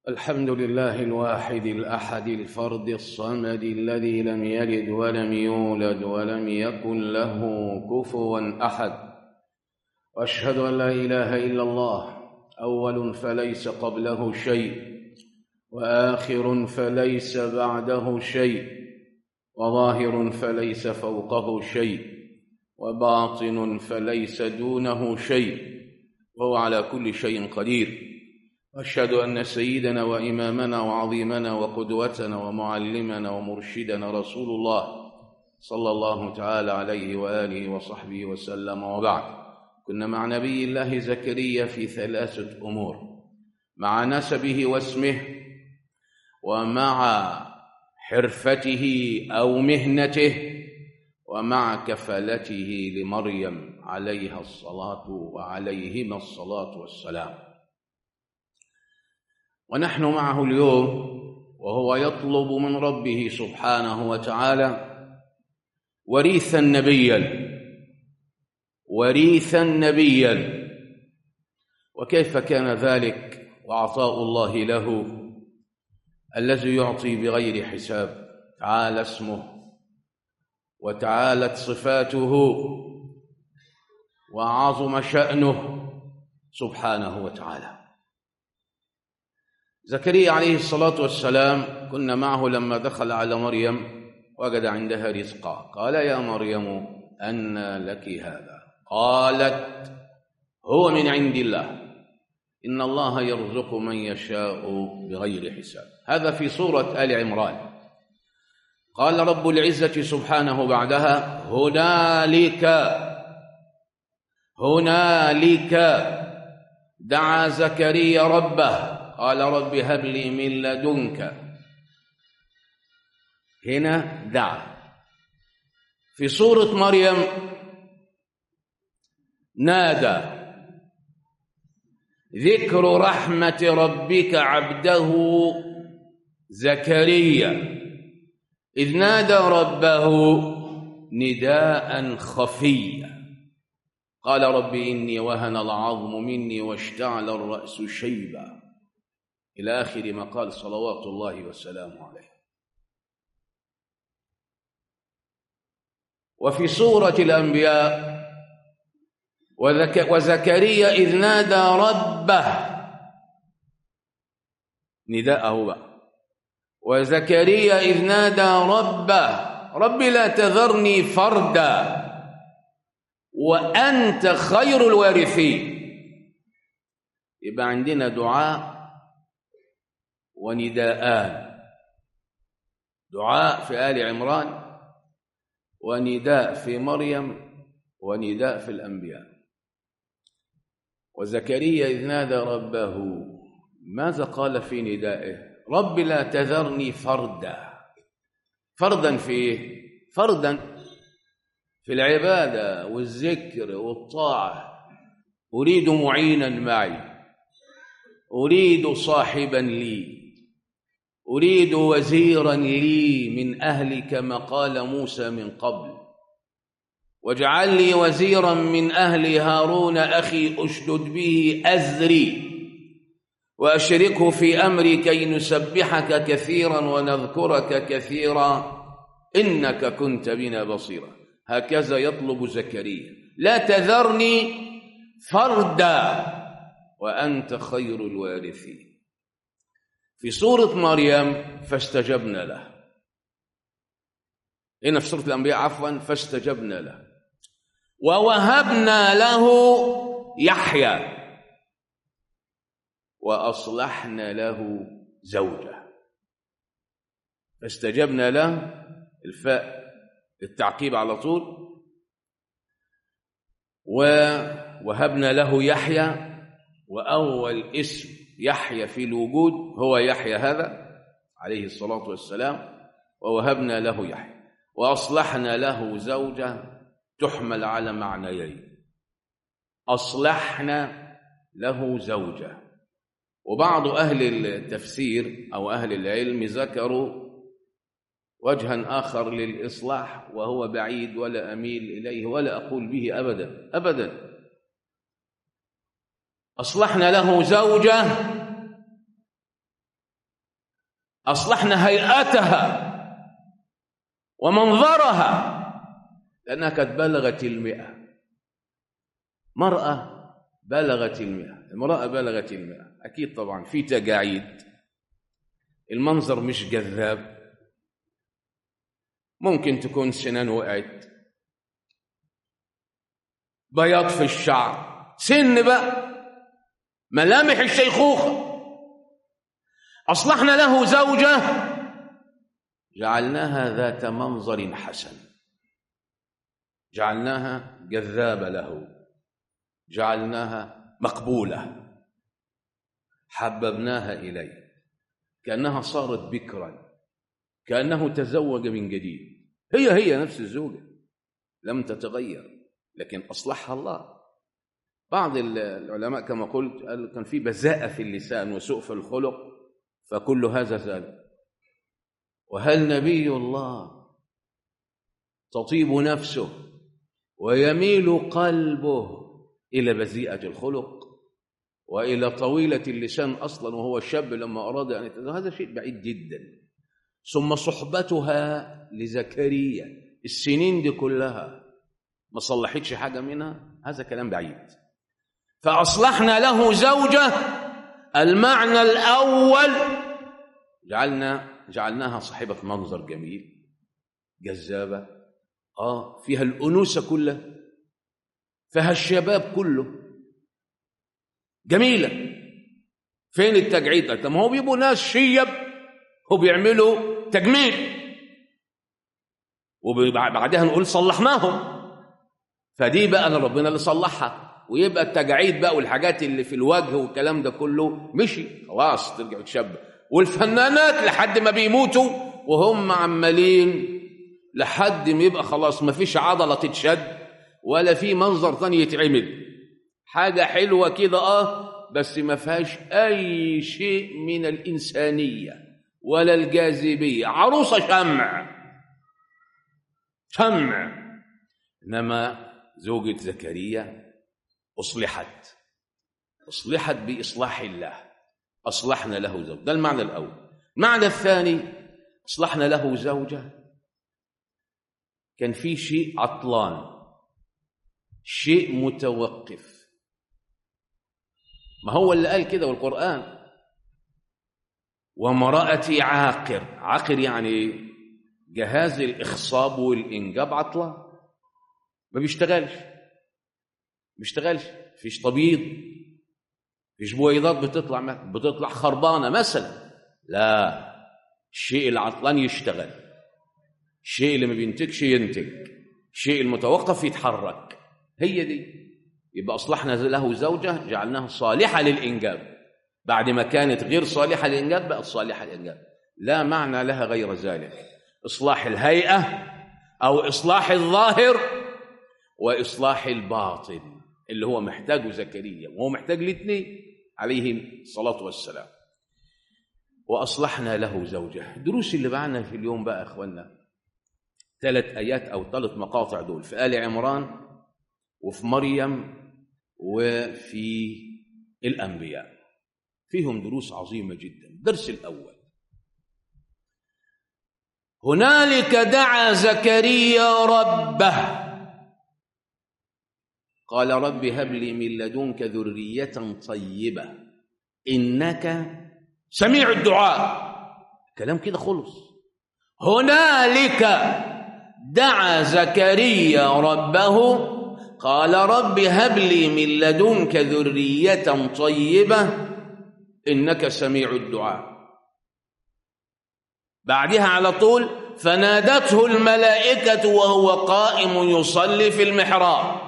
الحمد لله الواحد الأحد الفرد الصمد الذي لم يلد ولم يولد ولم يكن له كفوا أحد وأشهد أن لا إله إلا الله أول فليس قبله شيء وآخر فليس بعده شيء وظاهر فليس فوقه شيء وباطن فليس دونه شيء وهو على كل شيء قدير واشهد ان سيدنا وامامنا وعظيمنا وقدوتنا ومعلمنا ومرشدنا رسول الله صلى الله تعالى عليه واله وصحبه وسلم وبعد كنا مع نبي الله زكريا في ثلاثه امور مع نسبه واسمه ومع حرفته او مهنته ومع كفالته لمريم عليها الصلاه وعليهما الصلاه والسلام ونحن معه اليوم وهو يطلب من ربه سبحانه وتعالى وريثا نبيا وريثا نبيا وكيف كان ذلك وعطاء الله له الذي يعطي بغير حساب تعالى اسمه وتعالت صفاته وعظم شأنه سبحانه وتعالى زكريا عليه الصلاة والسلام كنا معه لما دخل على مريم وجد عندها رزقا قال يا مريم أن لك هذا قالت هو من عند الله إن الله يرزق من يشاء بغير حساب هذا في سورة آل عمران قال رب العزة سبحانه بعدها هنالك هنالك دعا زكريا ربه قال رب هب لي من لدنك هنا دعا في سورة مريم نادى ذكر رحمة ربك عبده زكريا إذ نادى ربه نداء خفيا قال رب إني وهن العظم مني واشتعل الرأس شيبا إلى آخر ما قال صلوات الله وسلامه عليه وفي سورة الأنبياء وذك وزكريا إذ نادى ربه نداءه بقى وزكريا إذ نادى ربه رب لا تذرني فردا وأنت خير الوارثين يبقى عندنا دعاء ونداءان دعاء في آل عمران ونداء في مريم ونداء في الأنبياء وزكريا إذ نادى ربه ماذا قال في ندائه رب لا تذرني فردا فردا في إيه؟ فردا في العبادة والذكر والطاعة أريد معينا معي أريد صاحبا لي أريد وزيرا لي من أهلي كما قال موسى من قبل واجعل لي وزيرا من أهلي هارون أخي أشدد به أزري وأشركه في أمري كي نسبحك كثيرا ونذكرك كثيرا إنك كنت بنا بصيرا هكذا يطلب زكريا لا تذرني فردا وأنت خير الوارثين في سورة مريم فاستجبنا له هنا في سورة الأنبياء عفوا فاستجبنا له ووهبنا له يحيى وأصلحنا له زوجه فاستجبنا له الفاء التعقيب على طول ووهبنا له يحيى وأول اسم يحيى في الوجود هو يحيى هذا عليه الصلاة والسلام ووهبنا له يحيى وأصلحنا له زوجة تحمل على معنيين أصلحنا له زوجة وبعض أهل التفسير أو أهل العلم ذكروا وجها آخر للإصلاح وهو بعيد ولا أميل إليه ولا أقول به أبدا أبدا أصلحنا له زوجة أصلحنا هيئتها ومنظرها لأنها قد بلغت المئة مرأة بلغت المئة امرأة بلغت المئة أكيد طبعا في تجاعيد المنظر مش جذاب ممكن تكون سنان وقعت بياض في الشعر سن بقى ملامح الشيخوخة أصلحنا له زوجة جعلناها ذات منظر حسن جعلناها جذابة له جعلناها مقبولة حببناها إليه كأنها صارت بكرا كأنه تزوج من جديد هي هي نفس الزوجة لم تتغير لكن أصلحها الله بعض العلماء كما قلت قال كان في بذاءة في اللسان وسوء في الخلق فكل هذا زال وهل نبي الله تطيب نفسه ويميل قلبه إلى بذيئة الخلق وإلى طويلة اللسان أصلا وهو شاب لما أراد أن يتزوج هذا شيء بعيد جدا ثم صحبتها لزكريا السنين دي كلها ما صلحتش حاجة منها هذا كلام بعيد فأصلحنا له زوجة المعنى الأول جعلنا جعلناها صاحبة منظر جميل جذابة آه فيها الأنوثة كلها فيها الشباب كله جميلة فين التجعيد ده؟ ما هو بيبقوا ناس شيب وبيعملوا تجميل وبعدها نقول صلحناهم فدي بقى انا ربنا اللي صلحها ويبقى التجاعيد بقى والحاجات اللي في الوجه والكلام ده كله مشي خلاص ترجع تشبه والفنانات لحد ما بيموتوا وهم عمالين لحد ما يبقى خلاص ما فيش عضلة تتشد ولا في منظر ثاني يتعمل حاجة حلوة كده اه بس ما فيهاش أي شيء من الإنسانية ولا الجاذبية عروسة شمع شمع إنما زوجة زكريا أصلحت أصلحت بإصلاح الله أصلحنا له زوج ده المعنى الأول المعنى الثاني أصلحنا له زوجة كان في شيء عطلان شيء متوقف ما هو اللي قال كده والقرآن وامرأتي عاقر عاقر يعني جهاز الإخصاب والإنجاب عطلان ما بيشتغلش ما بيشتغلش فيش تبييض فيش بويضات بتطلع بتطلع خربانه مثلا لا الشيء العطلان يشتغل الشيء اللي ما بينتجش ينتج الشيء المتوقف يتحرك هي دي يبقى اصلحنا له زوجه جعلناها صالحه للانجاب بعد ما كانت غير صالحه للانجاب بقت صالحه للانجاب لا معنى لها غير ذلك اصلاح الهيئه او اصلاح الظاهر واصلاح الباطن اللي هو محتاجه زكريا وهو محتاج الاثنين عليهم الصلاه والسلام واصلحنا له زوجه الدروس اللي معنا في اليوم بقى يا اخوانا ثلاث ايات او ثلاث مقاطع دول في ال عمران وفي مريم وفي الانبياء فيهم دروس عظيمه جدا الدرس الاول هنالك دعا زكريا ربه قال رب هب لي من لدنك ذرية طيبة إنك سميع الدعاء كلام كده خلص هنالك دعا زكريا ربه قال رب هب لي من لدنك ذرية طيبة إنك سميع الدعاء بعدها على طول فنادته الملائكة وهو قائم يصلي في المحراب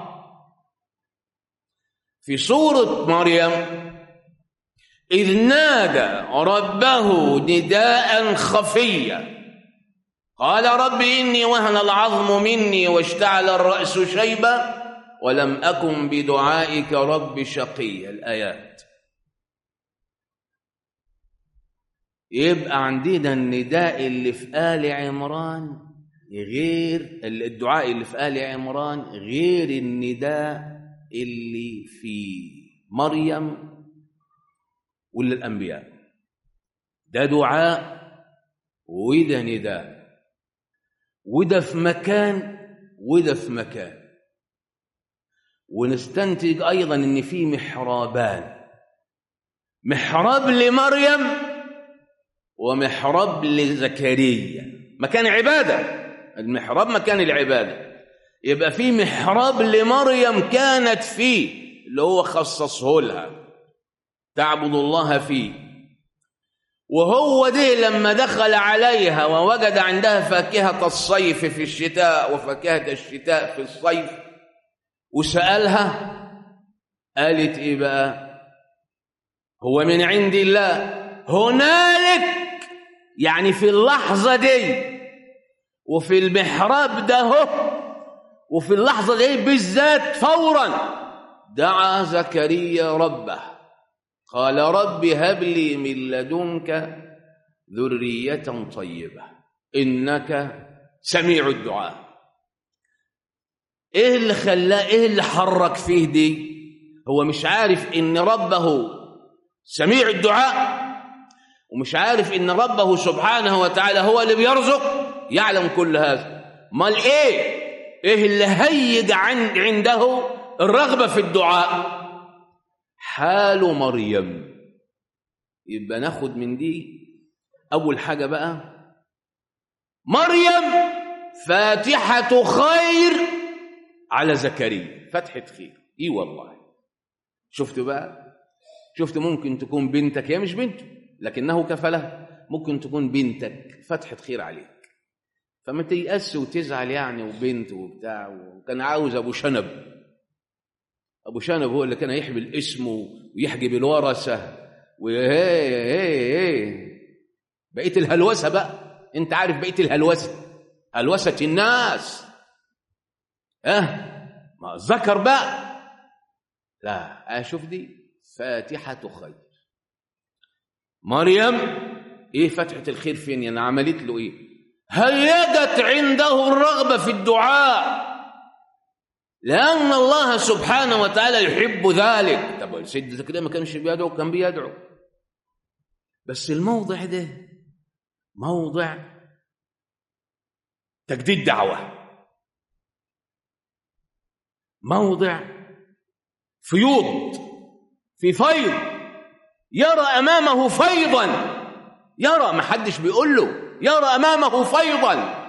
في سورة مريم إذ نادى ربه نداء خفيا قال رب إني وهن العظم مني واشتعل الرأس شيبا ولم أكن بدعائك رب شقيا الآيات يبقى عندنا النداء اللي في آل عمران غير الدعاء اللي في آل عمران غير النداء اللي في مريم وللأنبياء ده دعاء وده نداء وده في مكان وده في مكان ونستنتج أيضا أن في محرابان محراب لمريم ومحراب لزكريا مكان عبادة المحراب مكان العبادة يبقى في محراب لمريم كانت فيه اللي هو خصصه لها تعبد الله فيه وهو ده لما دخل عليها ووجد عندها فاكهة الصيف في الشتاء وفاكهة الشتاء في الصيف وسألها قالت إيه بقى هو من عند الله هنالك يعني في اللحظة دي وفي المحراب ده هو وفي اللحظة دي بالذات فورا دعا زكريا ربه قال رب هب لي من لدنك ذرية طيبة إنك سميع الدعاء إيه اللي خلاه إيه اللي حرك فيه دي هو مش عارف إن ربه سميع الدعاء ومش عارف إن ربه سبحانه وتعالى هو اللي بيرزق يعلم كل هذا مال إيه إيه اللي هيج عن عنده الرغبة في الدعاء حال مريم يبقى ناخد من دي أول حاجة بقى مريم فاتحة خير على زكريا فتحة خير إي والله شفت بقى شفت ممكن تكون بنتك هي مش بنته لكنه كفلها ممكن تكون بنتك فتحة خير عليك فما تيأس وتزعل يعني وبنت وبتاع وكان عاوز أبو شنب أبو شنب هو اللي كان يحمل اسمه ويحجب الورثة وهي هي هي بقية الهلوسة بقى أنت عارف بقية الهلوسة هلوسة الناس اه ما ذكر بقى لا اشوف دي فاتحة خير مريم ايه فتحة الخير فين يعني عملت له ايه هيجت عنده الرغبة في الدعاء لأن الله سبحانه وتعالى يحب ذلك طب سيدنا زكريا ما كانش بيدعو كان بيدعو بس الموضع ده موضع تجديد دعوة موضع فيوض في فيض يرى أمامه فيضا يرى ما حدش بيقول له يرى أمامه فيضا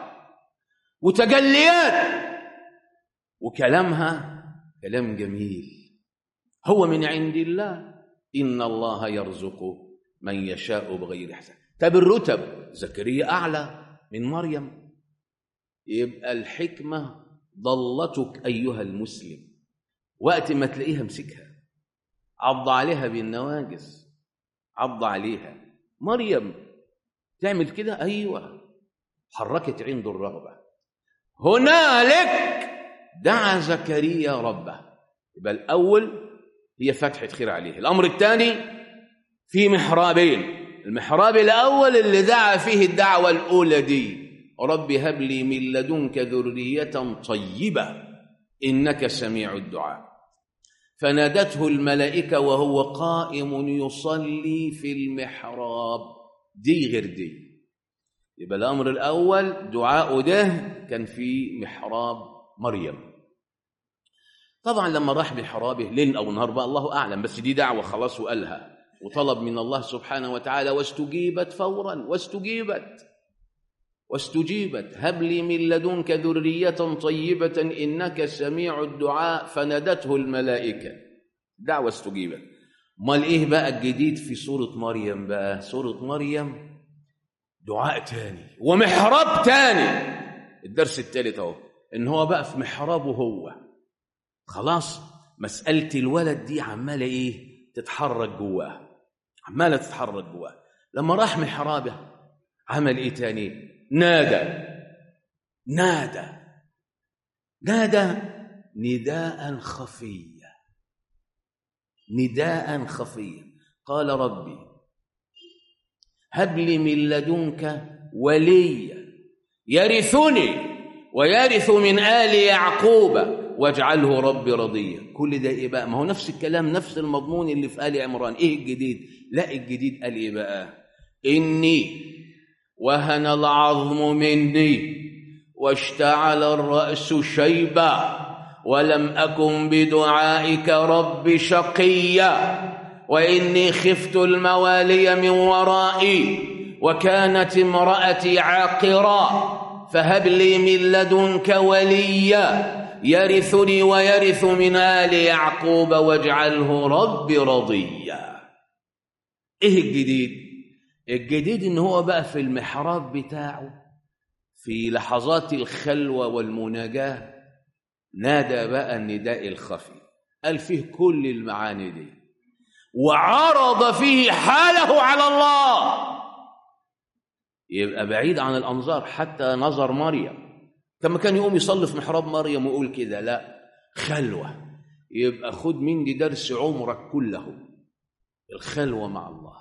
وتجليات وكلامها كلام جميل هو من عند الله إن الله يرزق من يشاء بغير حساب طب الرتب زكريا أعلى من مريم يبقى الحكمة ضلتك أيها المسلم وقت ما تلاقيها امسكها عض عليها بالنواجس عض عليها مريم تعمل كده أيوة حركت عنده الرغبة هنالك دعا زكريا ربه يبقى الأول هي فتحة خير عليه الأمر الثاني في محرابين المحراب الأول اللي دعا فيه الدعوة الأولى دي رب هب لي من لدنك ذرية طيبة إنك سميع الدعاء فنادته الملائكة وهو قائم يصلي في المحراب دي غير دي يبقى الأمر الأول دعاء ده كان في محراب مريم طبعا لما راح محرابه ليل أو نهار بقى الله أعلم بس دي دعوة خلاص وقالها وطلب من الله سبحانه وتعالى واستجيبت فورا واستجيبت واستجيبت هب لي من لدنك ذرية طيبة إنك سميع الدعاء فنادته الملائكة دعوة استجيبت امال ايه بقى الجديد في سورة مريم بقى سورة مريم دعاء تاني ومحراب تاني الدرس الثالث اهو ان هو بقى في محرابه هو خلاص مسألة الولد دي عمالة ايه تتحرك جواه عمالة تتحرك جواه لما راح محرابه عمل ايه تاني نادى نادى نادى نداء خفيا نداء خفيا قال ربي هب لي من لدنك وليا يرثني ويرث من آل يعقوب واجعله ربي رضيا كل ده ايه بقى ما هو نفس الكلام نفس المضمون اللي في آل عمران ايه الجديد لا الجديد قال ايه بقى اني وهن العظم مني واشتعل الرأس شيبا ولم أكن بدعائك رب شقيا وإني خفت الموالي من ورائي وكانت امرأتي عاقرا فهب لي من لدنك وليا يرثني ويرث من آل يعقوب واجعله رب رضيا ايه الجديد الجديد ان هو بقى في المحراب بتاعه في لحظات الخلوة والمناجاة نادى بقى النداء الخفي قال فيه كل المعاني دي وعرض فيه حاله على الله يبقى بعيد عن الأنظار حتى نظر مريم كما كان يقوم يصلي في محراب مريم ويقول كده لا خلوة يبقى خد مني درس عمرك كله الخلوة مع الله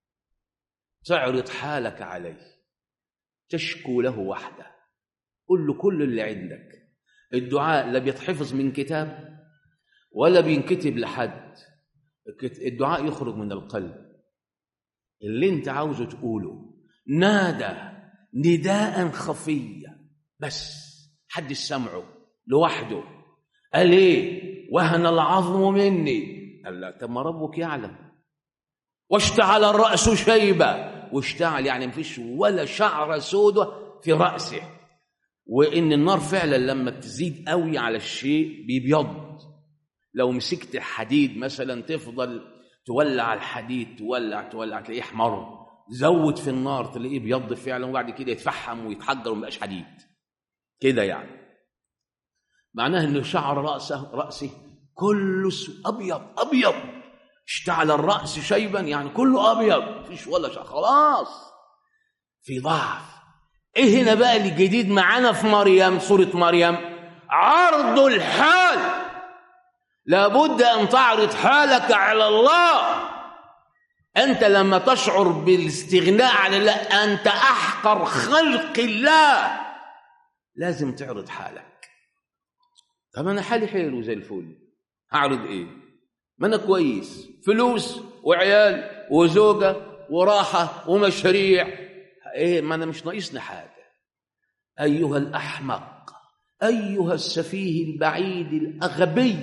تعرض حالك عليه تشكو له وحده قل له كل اللي عندك الدعاء لا بيتحفظ من كتاب ولا بينكتب لحد الدعاء يخرج من القلب اللي انت عاوزه تقوله نادى نداء خفيا بس حد سمعه لوحده قال ايه وهن العظم مني قال لا طب ما ربك يعلم واشتعل الراس شيبه واشتعل يعني مفيش ولا شعره سودة في راسه وان النار فعلا لما تزيد قوي على الشيء بيبيض لو مسكت حديد مثلا تفضل تولع الحديد تولع تولع تلاقيه احمر زود في النار تلاقيه بيض فعلا وبعد كده يتفحم ويتحجر وما يبقاش حديد كده يعني معناه ان شعر راسه راسه كله ابيض ابيض اشتعل الراس شيبا يعني كله ابيض مفيش ولا شعر خلاص في ضعف ايه هنا بقى الجديد معانا في مريم سوره مريم عرض الحال لابد ان تعرض حالك على الله انت لما تشعر بالاستغناء عن الله انت احقر خلق الله لازم تعرض حالك طب انا حالي حلو زي الفل هعرض ايه ما انا كويس فلوس وعيال وزوجه وراحه ومشاريع ايه ما انا مش ناقصني حاجه ايها الاحمق ايها السفيه البعيد الاغبي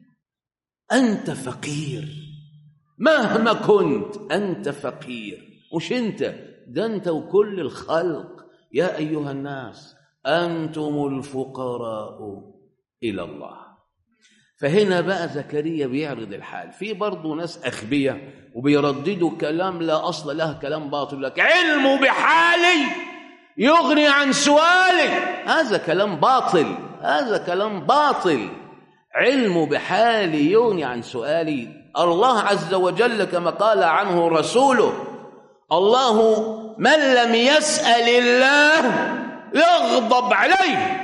انت فقير مهما كنت انت فقير مش انت ده انت وكل الخلق يا ايها الناس انتم الفقراء الى الله فهنا بقى زكريا بيعرض الحال في برضه ناس اخبياء وبيرددوا كلام لا اصل له كلام باطل لك علم بحالي يغني عن سؤالي هذا كلام باطل هذا كلام باطل علم بحالي يغني عن سؤالي الله عز وجل كما قال عنه رسوله الله من لم يسأل الله يغضب عليه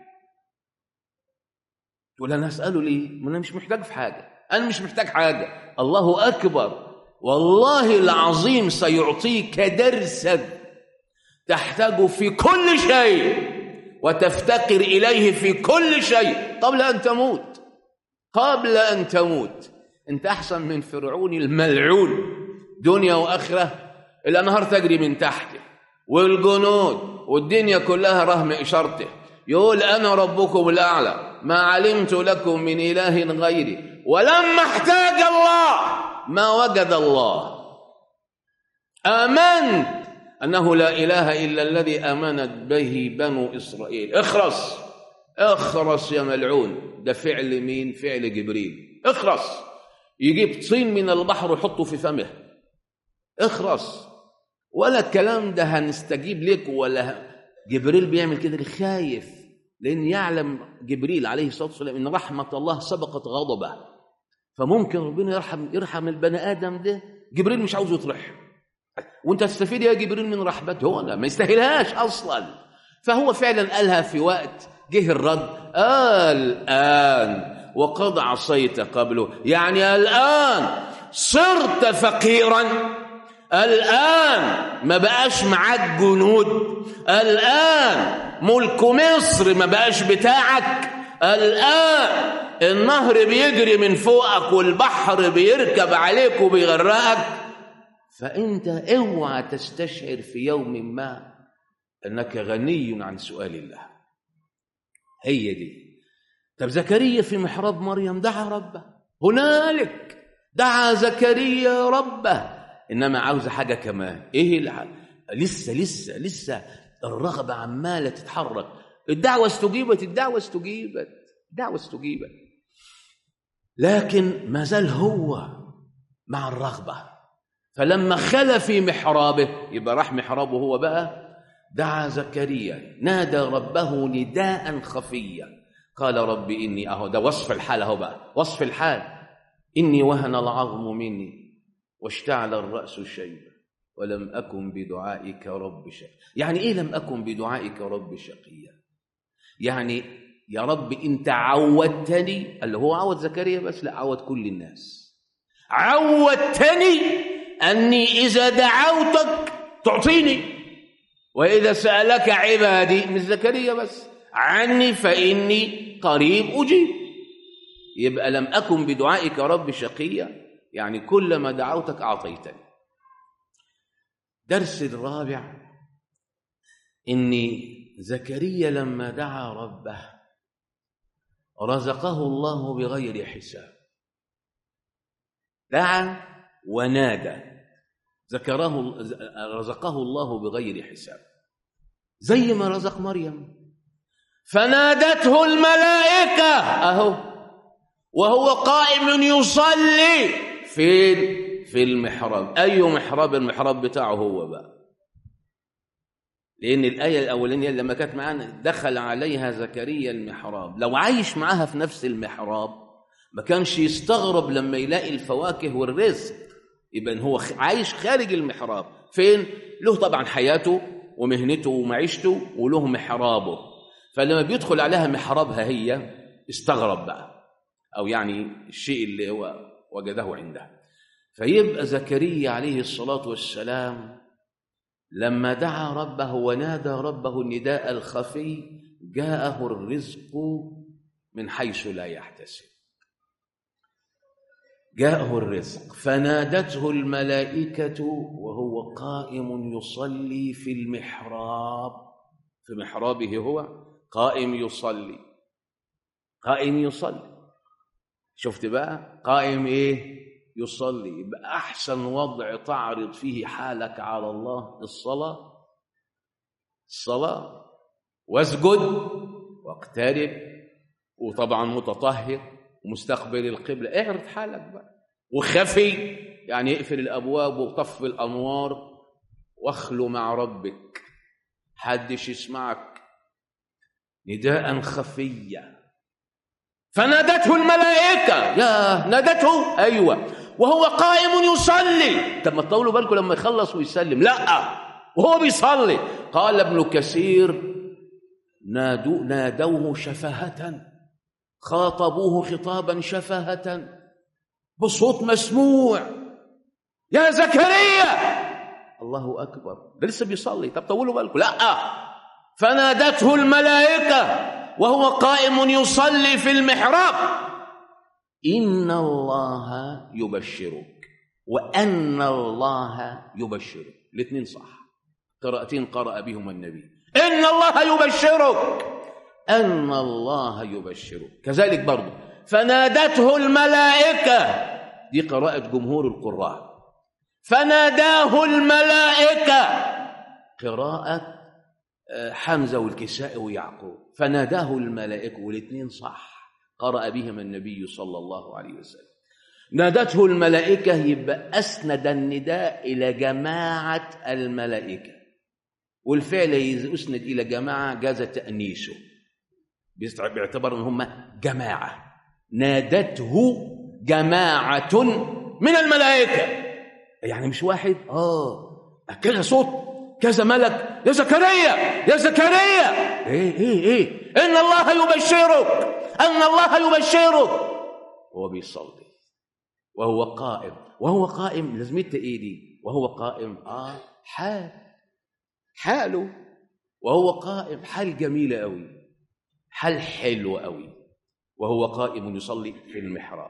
تقول انا اساله ليه؟ ما انا مش محتاج في حاجه، انا مش محتاج حاجه، الله اكبر والله العظيم سيعطيك درسا تحتاج في كل شيء وتفتقر اليه في كل شيء قبل ان تموت قبل ان تموت انت احسن من فرعون الملعون دنيا واخره الانهار تجري من تحته والجنود والدنيا كلها رهن اشارته يقول انا ربكم الاعلى ما علمت لكم من اله غيري ولما احتاج الله ما وجد الله امنت انه لا اله الا الذي امنت به بنو اسرائيل اخرس اخرس يا ملعون ده فعل مين فعل جبريل اخرس يجيب طين من البحر ويحطه في فمه اخرس ولا الكلام ده هنستجيب لك ولا جبريل بيعمل كده خايف لان يعلم جبريل عليه الصلاه والسلام ان رحمه الله سبقت غضبه فممكن ربنا يرحم يرحم البني ادم ده جبريل مش عاوز يطرح وانت تستفيد يا جبريل من رحمته هو لا ما يستاهلهاش اصلا فهو فعلا قالها في وقت جه الرد الان وقد عصيت قبله يعني الان صرت فقيرا الآن ما بقاش معاك جنود الآن ملك مصر ما بقاش بتاعك الآن النهر بيجري من فوقك والبحر بيركب عليك وبيغرقك فأنت اوعى تستشعر في يوم ما أنك غني عن سؤال الله هي دي طب زكريا في محراب مريم دعا ربه هنالك دعا زكريا ربه إنما عاوز حاجة كمان إيه الع... لسه لسه لسه الرغبة عمالة تتحرك الدعوة استجيبت الدعوة استجيبت الدعوة استجيبت لكن ما زال هو مع الرغبة فلما خلى في محرابه يبقى راح محرابه هو بقى دعا زكريا نادى ربه نداء خفيا قال رب إني أهو ده وصف الحال أهو بقى وصف الحال إني وهن العظم مني واشتعل الرأس شيبا ولم أكن بدعائك رب شقيا يعني إيه لم أكن بدعائك رب شقيا يعني يا رب أنت عودتني اللي هو عود زكريا بس لا عود كل الناس عودتني أني إذا دعوتك تعطيني وإذا سألك عبادي مش زكريا بس عني فإني قريب أجيب يبقى لم أكن بدعائك رب شقيا يعني كلما دعوتك أعطيتني درس الرابع إن زكريا لما دعا ربه رزقه الله بغير حساب دعا ونادى ذكره رزقه الله بغير حساب زي ما رزق مريم فنادته الملائكة أهو وهو قائم يصلي فين في المحراب أي محراب المحراب بتاعه هو بقى لأن الآية الأولانية لما كانت معانا دخل عليها زكريا المحراب لو عايش معاها في نفس المحراب ما كانش يستغرب لما يلاقي الفواكه والرزق يبقى هو عايش خارج المحراب فين له طبعا حياته ومهنته ومعيشته وله محرابه فلما بيدخل عليها محرابها هي استغرب بقى او يعني الشيء اللي هو وجده عنده فيبقى زكريا عليه الصلاه والسلام لما دعا ربه ونادى ربه النداء الخفي جاءه الرزق من حيث لا يحتسب جاءه الرزق فنادته الملائكة وهو قائم يصلي في المحراب في محرابه هو قائم يصلي قائم يصلي شفت بقى قائم ايه يصلي يبقى احسن وضع تعرض فيه حالك على الله الصلاة الصلاة واسجد واقترب وطبعا متطهر ومستقبل القبلة اعرض حالك بقى وخفي يعني اقفل الأبواب وطفي الأنوار واخلو مع ربك حدش يسمعك نداء خفيا فنادته الملائكة يا نادته أيوة وهو قائم يصلي طب ما تطولوا بالكم لما يخلص ويسلم لا وهو بيصلي قال ابن كثير نادوا نادوه شفهة خاطبوه خطابا شفهة بصوت مسموع يا زكريا الله أكبر ده لسه بيصلي طب طولوا بالكم لا فنادته الملائكة وهو قائم يصلي في المحراب إن الله يبشرك وأن الله يبشرك الاثنين صح قراءتين قرأ بهما النبي إن الله يبشرك أن الله يبشرك كذلك برضه فنادته الملائكة دي قراءة جمهور القراء فناداه الملائكة قراءة حمزة والكسائي ويعقوب فناداه الملائكة والاثنين صح قرأ بهما النبي صلى الله عليه وسلم نادته الملائكة يبقى أسند النداء إلى جماعة الملائكة والفعل يسند إلى جماعة جاز تأنيسه بيعتبر ان هم جماعه نادته جماعه من الملائكه يعني مش واحد اه كذا صوت كذا ملك يا زكريا يا زكريا ايه ايه ايه ان الله يبشرك ان الله يبشرك هو بيصلي وهو قائم وهو قائم لازمته ايه دي وهو قائم اه حال حاله وهو قائم حال جميله قوي حل حلو قوي وهو قائم يصلي في المحراب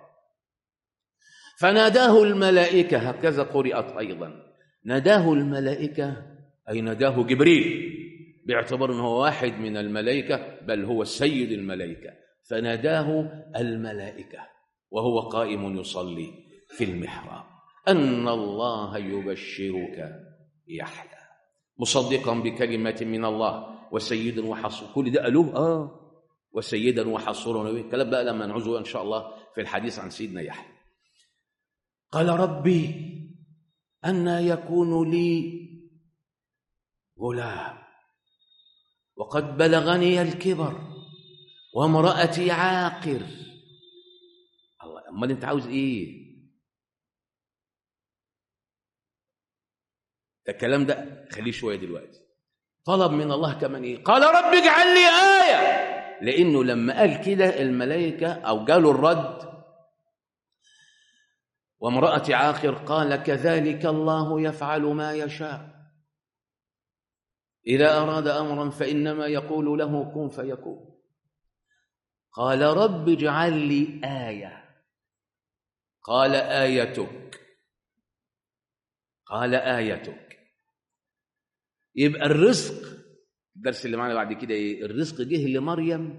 فناداه الملائكة هكذا قرأت أيضا ناداه الملائكة أي ناداه جبريل باعتبار أنه هو واحد من الملائكة بل هو سيد الملائكة فناداه الملائكة وهو قائم يصلي في المحراب أن الله يبشرك بيحيى مصدقا بكلمة من الله وسيدا وحصور كل ده قالوه آه وسيدا وحصورا الكلام بقى لما نعوزه إن شاء الله في الحديث عن سيدنا يحيى قال ربي أن يكون لي غلام وقد بلغني الكبر وامرأتي عاقر الله أمال أنت عاوز إيه ده الكلام ده خليه شوية دلوقتي طلب من الله كمان إيه قال رب اجعل لي آية لأنه لما قال كده الملائكة أو قالوا الرد وامرأة عاقر قال كذلك الله يفعل ما يشاء إذا أراد أمرا فإنما يقول له كن فيكون قال رب اجعل لي آية قال آيتك قال آيتك يبقى الرزق الدرس اللي معنا بعد كده ايه الرزق جه لمريم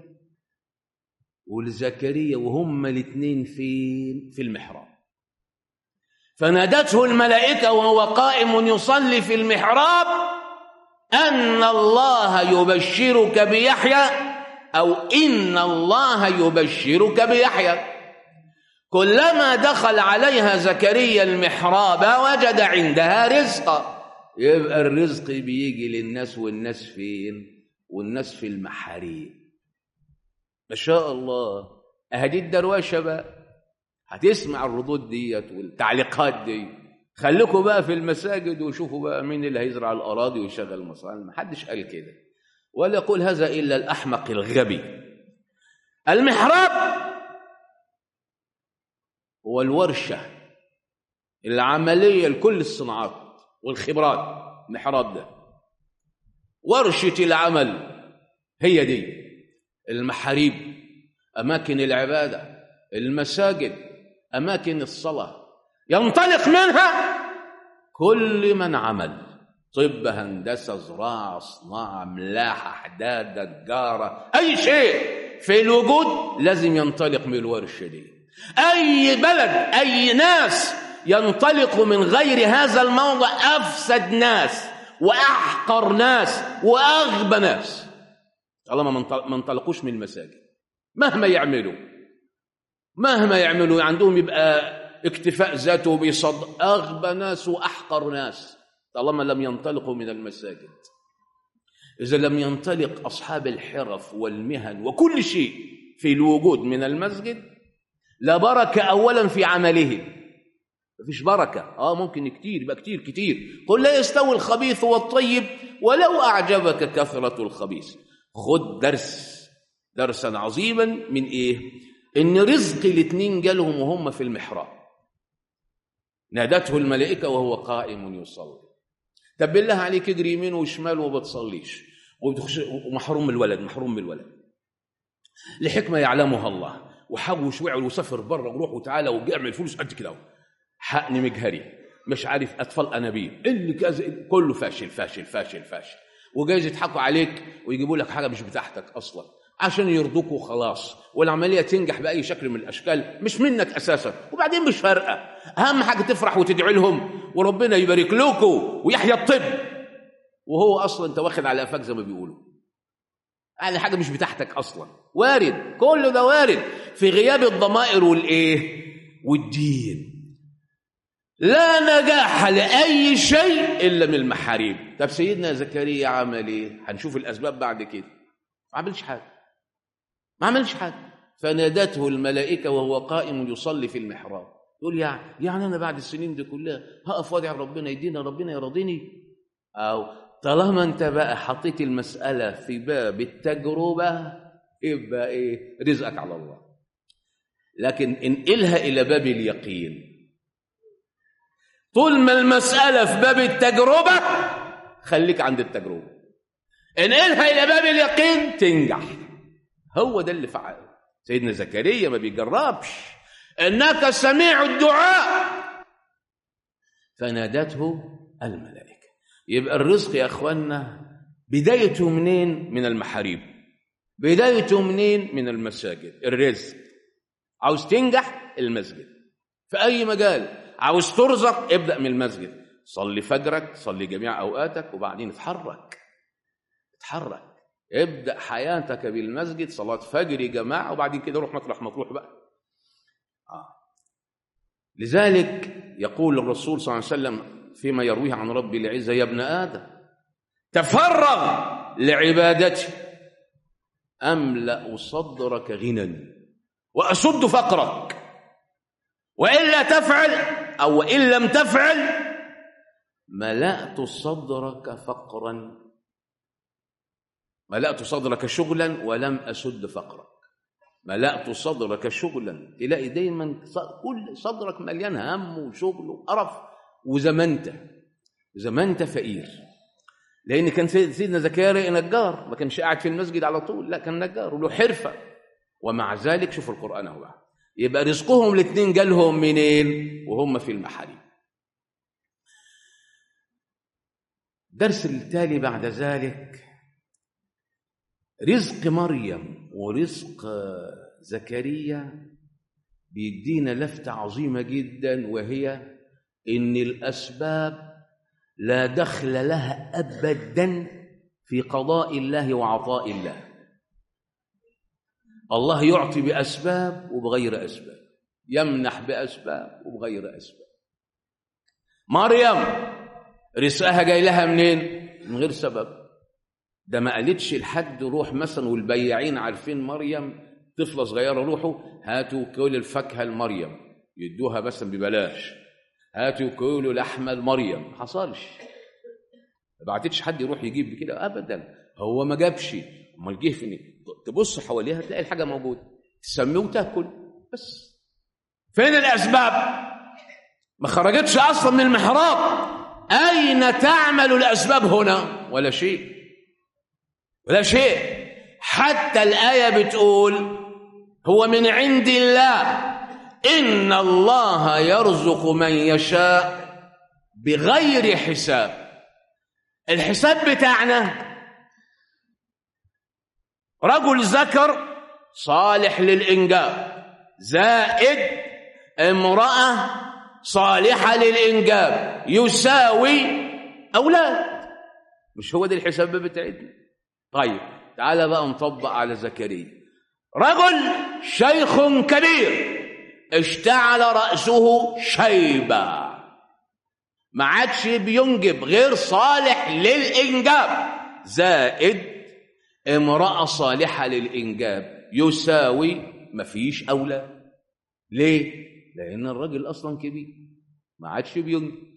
ولزكريا وهما الاثنين فين في المحراب فنادته الملائكة وهو قائم يصلي في المحراب أن الله يبشرك بيحيى أو إن الله يبشرك بيحيى كلما دخل عليها زكريا المحراب وجد عندها رزقا يبقى الرزق بيجي للناس والناس فين والناس في المحاريب ما شاء الله اهدي الدروشه بقى هتسمع الردود ديت والتعليقات دي خليكم بقى في المساجد وشوفوا بقى مين اللي هيزرع الاراضي ويشغل المصانع ما حدش قال كده ولا يقول هذا الا الاحمق الغبي المحراب هو الورشه العمليه لكل الصناعات والخبرات المحراب ده ورشه العمل هي دي المحاريب اماكن العباده المساجد اماكن الصلاه ينطلق منها كل من عمل طب هندسه زراعه صناعه ملاحه حداده تجاره اي شيء في الوجود لازم ينطلق من الورشه دي اي بلد اي ناس ينطلق من غير هذا الموضع افسد ناس واحقر ناس واغبى ناس طالما ما انطلقوش من المساجد مهما يعملوا مهما يعملوا عندهم يبقى اكتفاء ذاته بيصد اغبى ناس واحقر ناس طالما لم ينطلقوا من المساجد اذا لم ينطلق اصحاب الحرف والمهن وكل شيء في الوجود من المسجد لا بركه اولا في عملهم مفيش بركه اه ممكن كتير يبقى كتير كتير قل لا يستوي الخبيث والطيب ولو اعجبك كثره الخبيث خد درس درسا عظيما من ايه ان رزق الاثنين جالهم وهم في المحراب نادته الملائكه وهو قائم يصلي طب بالله عليك اجري يمين وشمال وما بتصليش ومحروم من الولد محروم من الولد لحكمه يعلمها الله وحوش وعل وسافر بره وروح وتعالى وجعمل فلوس قد كده حقن مجهري مش عارف اطفال انابيب اللي كذا كله فاشل فاشل فاشل فاشل وجايز يضحكوا عليك ويجيبوا لك حاجه مش بتاعتك اصلا عشان يرضوك وخلاص والعمليه تنجح باي شكل من الاشكال مش منك اساسا وبعدين مش فارقه اهم حاجه تفرح وتدعي لهم وربنا يبارك لكم ويحيى الطب وهو اصلا انت واخد على قفاك زي ما بيقولوا يعني حاجه مش بتاعتك اصلا وارد كل ده وارد في غياب الضمائر والايه والدين لا نجاح لأي شيء إلا من المحاريب طب سيدنا زكريا عمل إيه هنشوف الأسباب بعد كده ما عملش حاجة ما عملش حاجة فنادته الملائكة وهو قائم يصلي في المحراب يقول يعني يعني أنا بعد السنين دي كلها هقف وادعي ربنا يدينا ربنا يرضيني أو طالما أنت بقى حطيت المسألة في باب التجربة يبقى إيه رزقك على الله لكن انقلها إلى باب اليقين طول ما المسألة في باب التجربة خليك عند التجربة انقلها إلى باب اليقين تنجح هو ده اللي فعله سيدنا زكريا ما بيجربش إنك سميع الدعاء فنادته الملائكة يبقى الرزق يا أخوانا بدايته منين من المحاريب بدايته منين من المساجد الرزق عاوز تنجح المسجد في اي مجال عاوز ترزق ابدا من المسجد صلي فجرك صلي جميع اوقاتك وبعدين اتحرك اتحرك ابدا حياتك بالمسجد صلاه فجر جماعه وبعدين كده روح مطرح مطروح بقى آه. لذلك يقول الرسول صلى الله عليه وسلم فيما يرويه عن ربي العزه يا ابن ادم تفرغ لعبادتي املا صدرك غنى واسد فقرك والا تفعل او ان لم تفعل ملأت صدرك فقرا ملأت صدرك شغلا ولم أسد فقرك ملأت صدرك شغلا تلاقي دايما كل صدرك مليان هم وشغل وقرف وزمنت زمنت فقير لأن كان سيدنا زكريا نجار ما كانش قاعد في المسجد على طول لا كان نجار وله حرفة ومع ذلك شوف القرآن اهو يبقى رزقهم الاثنين جالهم منين وهم في المحاريب الدرس التالي بعد ذلك رزق مريم ورزق زكريا بيدينا لفتة عظيمة جدا وهي إن الأسباب لا دخل لها أبدا في قضاء الله وعطاء الله الله يعطي بأسباب وبغير أسباب يمنح بأسباب وبغير أسباب مريم رزقها جاي لها منين من غير سبب ده ما قالتش لحد روح مثلا والبياعين عارفين مريم طفله صغيره روحوا هاتوا كيلو الفاكهه لمريم يدوها مثلا ببلاش هاتوا كيلو لحمه لمريم ما حصلش ما بعتتش حد يروح يجيب كده ابدا هو ما جابش امال جه فين تبص حواليها تلاقي الحاجه موجوده تسميه وتاكل بس فين الاسباب ما خرجتش اصلا من المحراب أين تعمل الأسباب هنا ولا شيء ولا شيء حتى الآية بتقول هو من عند الله إن الله يرزق من يشاء بغير حساب الحساب بتاعنا رجل ذكر صالح للإنجاب زائد امرأة صالحة للإنجاب يساوي أولاد مش هو ده الحساب بتاعتنا طيب تعالى بقى نطبق على زكريا رجل شيخ كبير اشتعل رأسه شيبا ما عادش بينجب غير صالح للإنجاب زائد امرأة صالحة للإنجاب يساوي مفيش أولاد ليه؟ لأن الراجل أصلا كبير ما عادش بينجب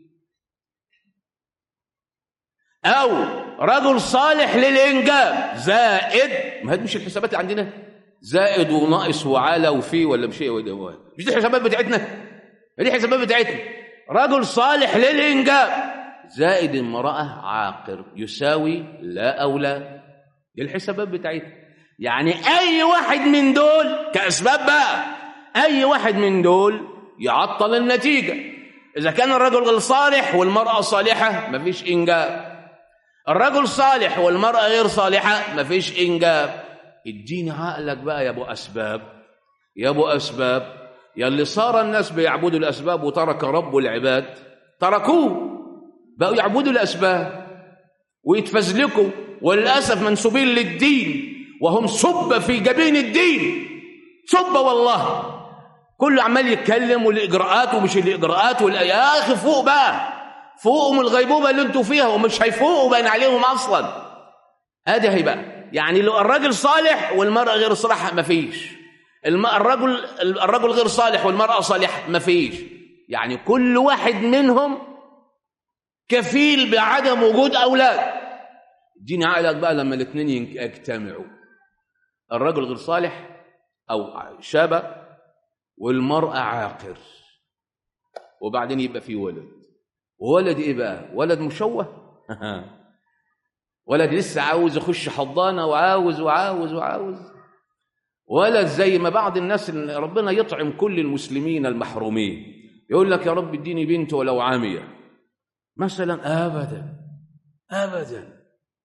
أو رجل صالح للإنجاب زائد ما هي مش الحسابات اللي عندنا زائد وناقص وعلى وفي ولا مش مش دي الحسابات بتاعتنا دي الحسابات بتاعتنا رجل صالح للإنجاب زائد امرأة عاقر يساوي لا أولى دي الحسابات بتاعتنا يعني أي واحد من دول كأسباب بقى أي واحد من دول يعطل النتيجة إذا كان الرجل غير صالح والمرأة صالحة مفيش إنجاب الرجل صالح والمرأة غير صالحة مفيش إنجاب اديني عقلك بقى يا أبو أسباب يا أبو أسباب يا اللي صار الناس بيعبدوا الأسباب وترك رب العباد تركوه بقوا يعبدوا الأسباب ويتفزلكوا وللأسف منسوبين للدين وهم سب في جبين الدين سب والله كله عمال يتكلم والاجراءات ومش الاجراءات والآ... يا اخي فوق بقى فوقوا من الغيبوبه اللي انتوا فيها ومش هيفوقوا باين عليهم اصلا ادي هي بقى يعني لو الراجل صالح والمراه غير صالحه مفيش الم... الرجل الرجل غير صالح والمراه صالحه مفيش يعني كل واحد منهم كفيل بعدم وجود اولاد اديني عقلك بقى لما الاثنين يجتمعوا الرجل غير صالح او شابه والمرأة عاقر وبعدين يبقى في ولد ولد ايه بقى ولد مشوه ولد لسه عاوز يخش حضانة وعاوز وعاوز وعاوز ولد زي ما بعض الناس ربنا يطعم كل المسلمين المحرومين يقول لك يا رب اديني بنت ولو عامية مثلا ابدا ابدا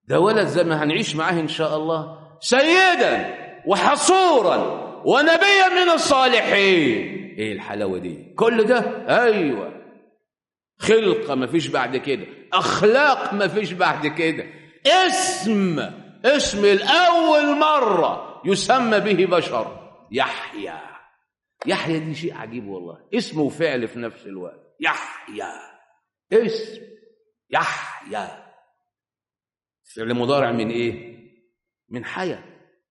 ده ولد زي ما هنعيش معاه ان شاء الله سيدا وحصورا ونبيا من الصالحين ايه الحلاوه دي كل ده ايوه خلقه ما فيش بعد كده اخلاق ما فيش بعد كده اسم اسم الاول مره يسمى به بشر يحيى يحيى دي شيء عجيب والله اسم وفعل في نفس الوقت يحيى اسم يحيى فعل مضارع من ايه من حيا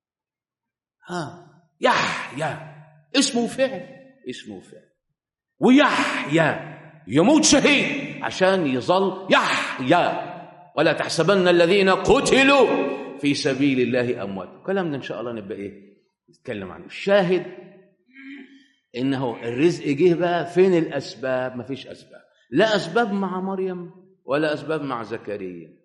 ها يحيى اسمه فعل اسمه فعل ويحيى يموت شهيد عشان يظل يحيى ولا تحسبن الذين قتلوا في سبيل الله اموات كلامنا ان شاء الله نبقى ايه نتكلم عنه الشاهد انه الرزق جه بقى فين الاسباب مفيش اسباب لا اسباب مع مريم ولا اسباب مع زكريا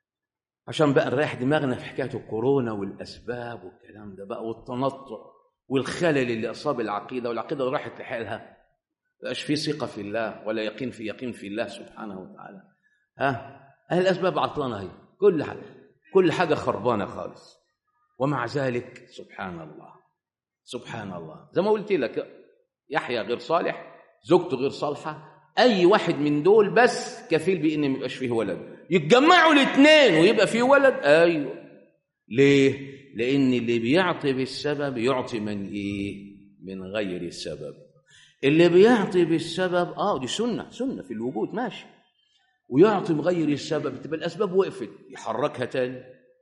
عشان بقى نريح دماغنا في حكايه الكورونا والاسباب والكلام ده بقى والتنطع والخلل اللي اصاب العقيده والعقيده اللي راحت لحالها بقاش في ثقه في الله ولا يقين في يقين في الله سبحانه وتعالى ها اهل الاسباب عطلانه هي كل حاجه كل حاجه خربانه خالص ومع ذلك سبحان الله سبحان الله زي ما قلت لك يحيى غير صالح زوجته غير صالحه اي واحد من دول بس كفيل بان ما يبقاش فيه ولد يتجمعوا الاثنين ويبقى فيه ولد ايوه ليه لان اللي بيعطي بالسبب يعطي من ايه من غير السبب اللي بيعطي بالسبب اه دي سنه سنه في الوجود ماشي ويعطي بغير السبب تبقى الاسباب وقفت يحركها تاني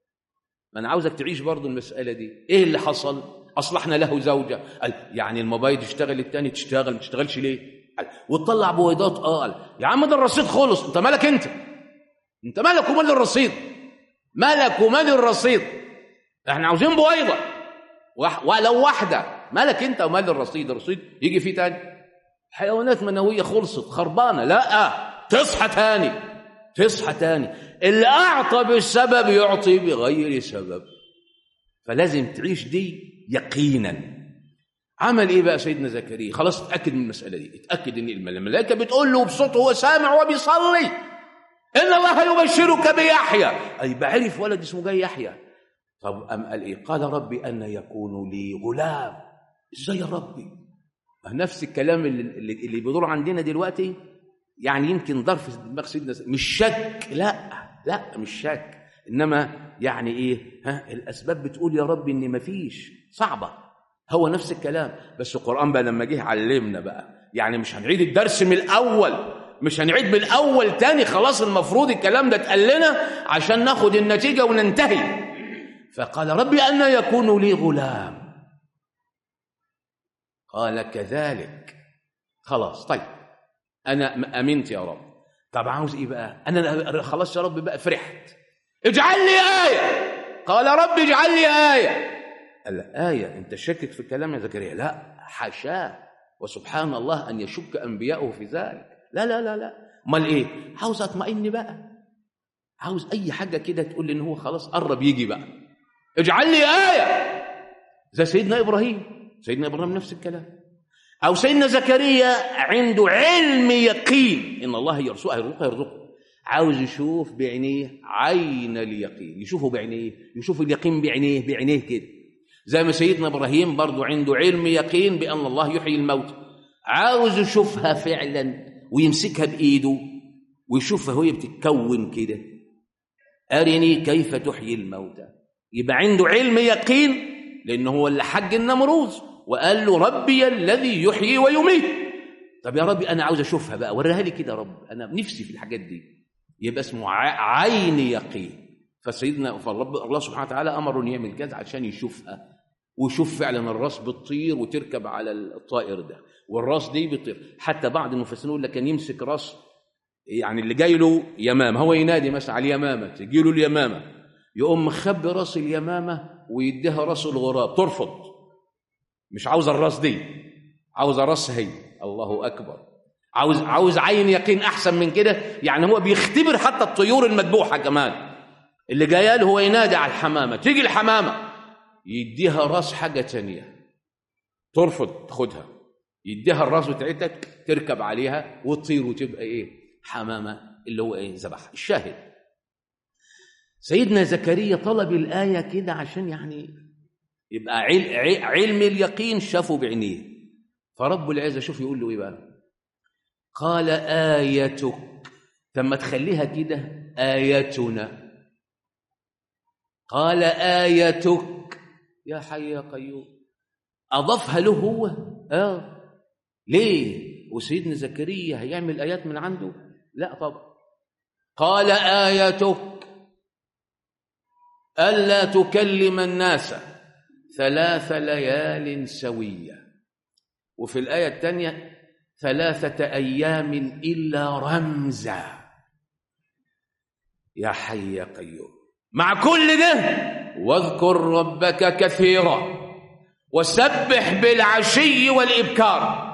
ما انا عاوزك تعيش برضو المساله دي ايه اللي حصل اصلحنا له زوجه قال يعني الموبايل يشتغل التاني تشتغل ما تشتغلش ليه قال وتطلع بويضات اه قال يا عم ده الرصيد خلص انت مالك انت انت مالك ومال الرصيد مالك ومال الرصيد احنا عاوزين بويضه وح... ولو واحده مالك انت ومال الرصيد الرصيد يجي فيه تاني حيوانات منويه خلصت خربانه لا تصحى تاني تصحى تاني اللي اعطى بالسبب يعطي بغير سبب فلازم تعيش دي يقينا عمل ايه بقى سيدنا زكريا خلاص اتاكد من المساله دي اتاكد ان الملائكه بتقول له بصوته هو سامع وبيصلي ان الله يبشرك بيحيى اي بعرف ولد اسمه جاي يحيى طب ام قال ايه قال ربي ان يكون لي غلام ازاي يا ربي نفس الكلام اللي, اللي بيدور عندنا دلوقتي يعني يمكن ظرف في دماغ سيدنا مش شك لا لا مش شك انما يعني ايه ها الاسباب بتقول يا رب ان مفيش صعبه هو نفس الكلام بس القران بقى لما جه علمنا بقى يعني مش هنعيد الدرس من الاول مش هنعيد من الاول تاني خلاص المفروض الكلام ده اتقال لنا عشان ناخد النتيجه وننتهي فقال ربي ان يكون لي غلام قال كذلك خلاص طيب انا امنت يا رب طب عاوز ايه بقى انا خلاص يا رب بقى فرحت اجعل لي ايه قال رب اجعل لي ايه قال ايه انت شكك في الكلام يا زكريا لا حاشاه وسبحان الله ان يشك انبياءه في ذلك لا لا لا لا امال ايه عاوز اطمئن بقى عاوز اي حاجه كده تقول لي ان هو خلاص قرب يجي بقى اجعل لي ايه زي سيدنا ابراهيم سيدنا ابراهيم نفس الكلام او سيدنا زكريا عنده علم يقين ان الله يرزقه يرزقه يرزقه عاوز يشوف بعينيه عين اليقين يشوفه بعينيه يشوف اليقين بعينيه بعينيه كده زي ما سيدنا ابراهيم برضه عنده علم يقين بان الله يحيي الموت عاوز يشوفها فعلا ويمسكها بايده ويشوفها وهي بتتكون كده ارني كيف تحيي الموتى يبقى عنده علم يقين لانه هو اللي حج النمروز وقال له ربي الذي يحيي ويميت طب يا ربي انا عاوز اشوفها بقى وريها لي كده يا رب انا نفسي في الحاجات دي يبقى اسمه عين يقين فسيدنا فالرب الله سبحانه وتعالى امره انه يعمل كذا عشان يشوفها ويشوف فعلا الراس بتطير وتركب على الطائر ده والراس دي بتطير حتى بعض المفسرين يقول لك كان يمسك راس يعني اللي جاي له يمامه هو ينادي مثلا على اليمامه تجي له اليمامه يقوم مخبي راس اليمامه ويديها راس الغراب ترفض مش عاوز الراس دي عاوز راس هي الله اكبر عاوز عاوز عين يقين احسن من كده يعني هو بيختبر حتى الطيور المذبوحه كمان اللي جايه له هو ينادي على الحمامه تيجي الحمامه يديها راس حاجه تانية ترفض تاخدها يديها الراس بتاعتك تركب عليها وتطير وتبقى ايه حمامه اللي هو ايه ذبح الشاهد سيدنا زكريا طلب الآية كده عشان يعني يبقى عل- ع- علم اليقين شافه بعينيه فرب العزة شوف يقول له إيه بقى قال آيتك طب ما تخليها كده آيتنا قال آيتك يا حي يا قيوم أضافها له هو آه ليه وسيدنا زكريا هيعمل آيات من عنده لا طبعا قال آيتك ألا تكلم الناس ثلاث ليال سوية وفي الآية الثانية ثلاثة أيام إلا رمزا يا حي يا قيوم مع كل ده واذكر ربك كثيرا وسبح بالعشي والإبكار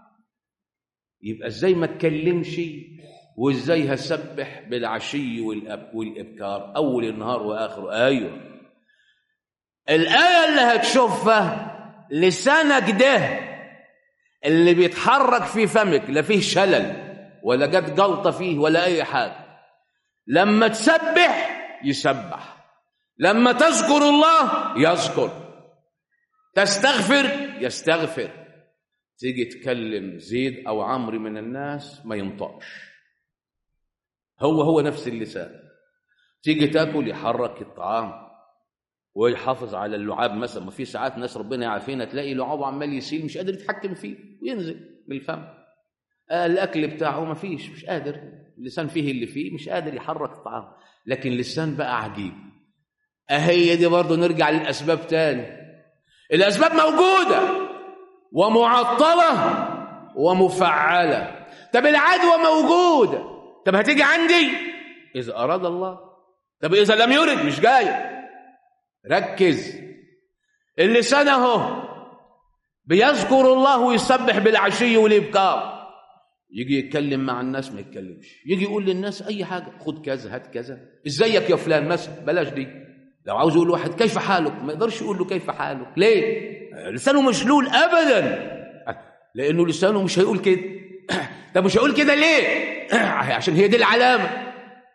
يبقى ازاي ما اتكلمش وازاي هسبح بالعشي والأب والإبكار أول النهار وآخره أيوه الآية اللي هتشوفها لسانك ده اللي بيتحرك في فمك لا فيه شلل ولا جت جلطة فيه ولا أي حاجة لما تسبح يسبح لما تذكر الله يذكر تستغفر يستغفر تيجي تكلم زيد أو عمرو من الناس ما ينطقش هو هو نفس اللسان تيجي تاكل يحرك الطعام ويحافظ على اللعاب مثلا ما في ساعات ناس ربنا يعافينا تلاقي لعابه عمال يسيل مش قادر يتحكم فيه وينزل بالفم آه الاكل بتاعه ما فيش مش قادر اللسان فيه اللي فيه مش قادر يحرك الطعام لكن اللسان بقى عجيب اهي دي برضه نرجع للاسباب تاني الاسباب موجوده ومعطله ومفعله طب العدوى موجوده طب هتيجي عندي اذا اراد الله طب اذا لم يرد مش جاي ركز اللسان اهو بيذكر الله ويسبح بالعشي والابكار يجي يتكلم مع الناس ما يتكلمش يجي يقول للناس اي حاجه خد كذا هات كذا ازيك يا فلان مثلا بلاش دي لو عاوز يقول لواحد كيف حالك ما يقدرش يقول له كيف حالك ليه لسانه مشلول ابدا لانه لسانه مش هيقول كده طب مش هيقول كده ليه عشان هي دي العلامه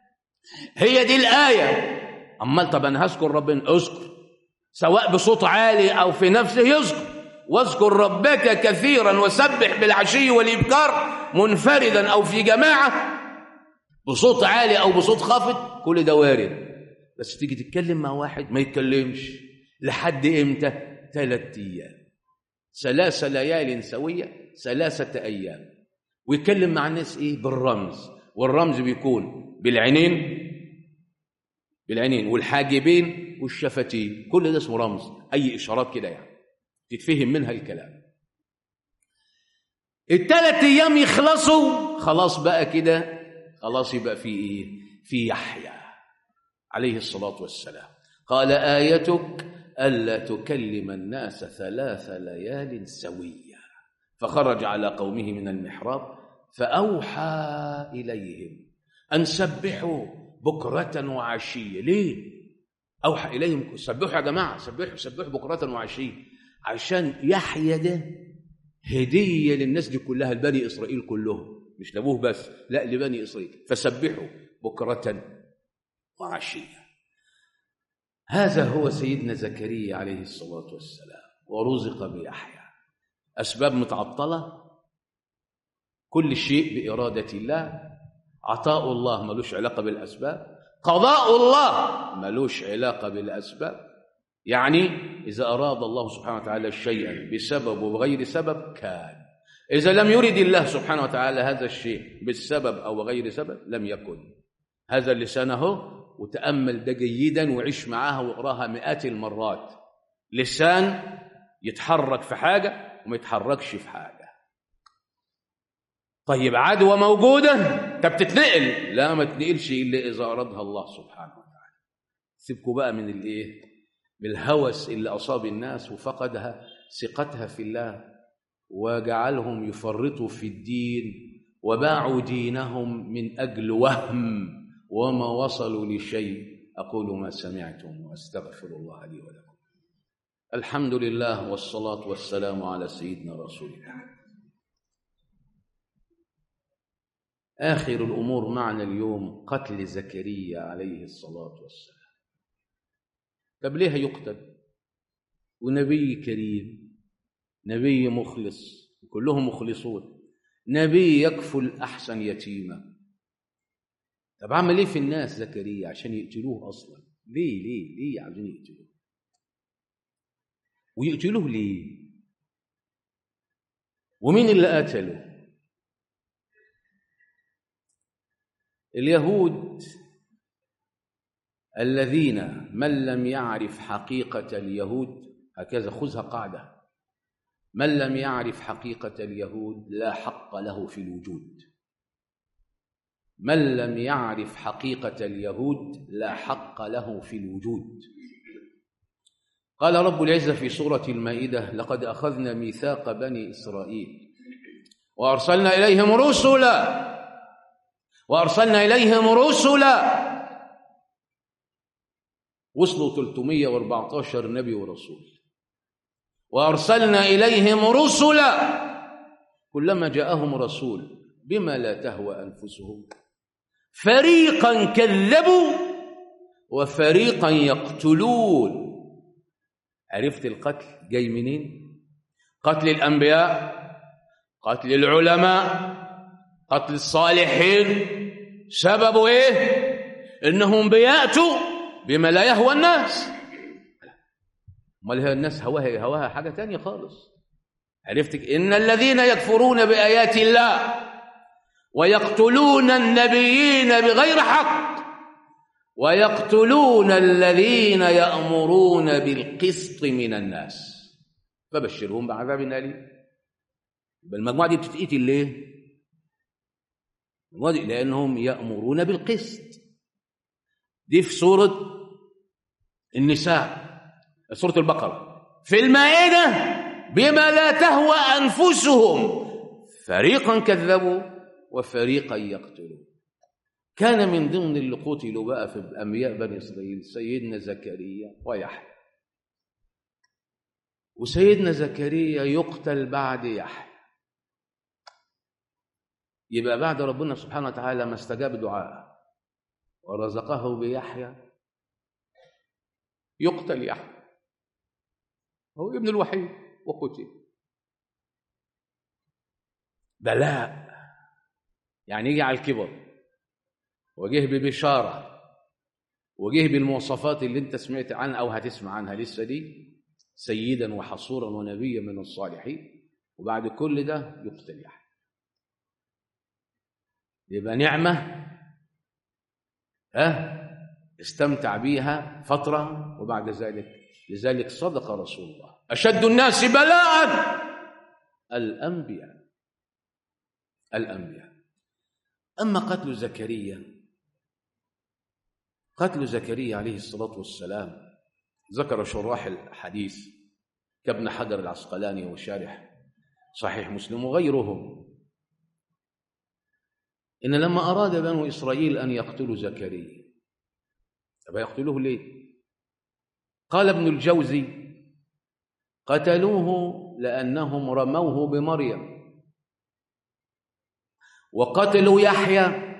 هي دي الايه امال طب انا هذكر ربنا اذكر سواء بصوت عالي او في نفسه يذكر واذكر ربك كثيرا وسبح بالعشي والابكار منفردا او في جماعه بصوت عالي او بصوت خافت كل ده وارد بس تيجي تتكلم مع واحد ما يتكلمش لحد امتى ثلاث ايام ثلاث ليال سويه ثلاثه ايام ويتكلم مع الناس ايه بالرمز والرمز بيكون بالعينين بالعينين والحاجبين والشفتين كل ده اسمه رمز اي اشارات كده يعني تتفهم منها الكلام الثلاث ايام يخلصوا خلاص بقى كده خلاص يبقى في ايه في يحيى عليه الصلاه والسلام قال ايتك الا تكلم الناس ثلاث ليال سويه فخرج على قومه من المحراب فاوحى اليهم ان سبحوا بكره وعشيه ليه اوحى اليهم سبحوا يا جماعه سبحوا سبحوا بكره وعشيه عشان يحيى ده هديه للناس دي كلها لبني اسرائيل كلهم مش لابوه بس لا لبني اسرائيل فسبحوا بكره وعشيه هذا هو سيدنا زكريا عليه الصلاه والسلام ورزق بيحيى اسباب متعطله كل شيء باراده الله عطاء الله ملوش علاقه بالاسباب قضاء الله ملوش علاقه بالاسباب يعني اذا اراد الله سبحانه وتعالى شيئا بسبب وبغير سبب كان اذا لم يرد الله سبحانه وتعالى هذا الشيء بالسبب او غير سبب لم يكن هذا اللسان اهو وتامل ده جيدا وعيش معاها واقراها مئات المرات لسان يتحرك في حاجه وما يتحركش في حاجه طيب عدوى موجودة طب تتنقل لا ما تنقلش إلا إذا أرادها الله سبحانه وتعالى سيبكوا بقى من الإيه بالهوس اللي أصاب الناس وفقدها ثقتها في الله وجعلهم يفرطوا في الدين وباعوا دينهم من أجل وهم وما وصلوا لشيء أقول ما سمعتم وأستغفر الله لي ولكم الحمد لله والصلاة والسلام على سيدنا رسول الله آخر الأمور معنا اليوم قتل زكريا عليه الصلاة والسلام طب ليه يقتل ونبي كريم نبي مخلص كلهم مخلصون نبي يكفل احسن يتيما طب عمل ايه في الناس زكريا عشان يقتلوه اصلا ليه ليه ليه عايزين يقتلوه ويقتلوه ليه ومين اللي قتله اليهود الذين من لم يعرف حقيقة اليهود هكذا خذها قاعدة من لم يعرف حقيقة اليهود لا حق له في الوجود من لم يعرف حقيقة اليهود لا حق له في الوجود قال رب العزة في سورة المائدة لقد أخذنا ميثاق بني إسرائيل وأرسلنا إليهم رسلا وأرسلنا إليهم رسلا وصلوا 314 نبي ورسول وأرسلنا إليهم رسلا كلما جاءهم رسول بما لا تهوى أنفسهم فريقا كذبوا وفريقا يقتلون عرفت القتل جاي منين قتل الانبياء قتل العلماء قتل الصالحين سببه ايه انهم بياتوا بما لا يهوى الناس امال هي الناس هواها هواها حاجه تانية خالص عرفت ان الذين يكفرون بايات الله ويقتلون النبيين بغير حق ويقتلون الذين يأمرون بالقسط من الناس فبشرهم بعذاب أليم المجموعة دي بتتقتل ليه؟ المجموعة دي لأنهم يأمرون بالقسط دي في سورة النساء سورة البقرة في المائدة بما لا تهوى أنفسهم فريقا كذبوا وفريقا يقتلون كان من ضمن اللي قتلوا بقى في انبياء بني اسرائيل سيدنا زكريا ويحيى وسيدنا زكريا يقتل بعد يحيى يبقى بعد ربنا سبحانه وتعالى ما استجاب دعاءه ورزقه بيحيى يقتل يحيى هو ابن الوحيد وقتل بلاء يعني يجي على الكبر وجه ببشارة وجه بالمواصفات اللي انت سمعت عنها او هتسمع عنها لسه دي سيدا وحصورا ونبيا من الصالحين وبعد كل ده يقتل يحيى يبقى نعمة ها استمتع بيها فترة وبعد ذلك لذلك صدق رسول الله أشد الناس بلاء الأنبياء الأنبياء أما قتل زكريا قتل زكريا عليه الصلاة والسلام ذكر شراح الحديث كابن حجر العسقلاني وشارح صحيح مسلم وغيرهم إن لما أراد بنو إسرائيل أن يقتلوا زكريا طب يقتلوه ليه؟ قال ابن الجوزي قتلوه لأنهم رموه بمريم وقتلوا يحيى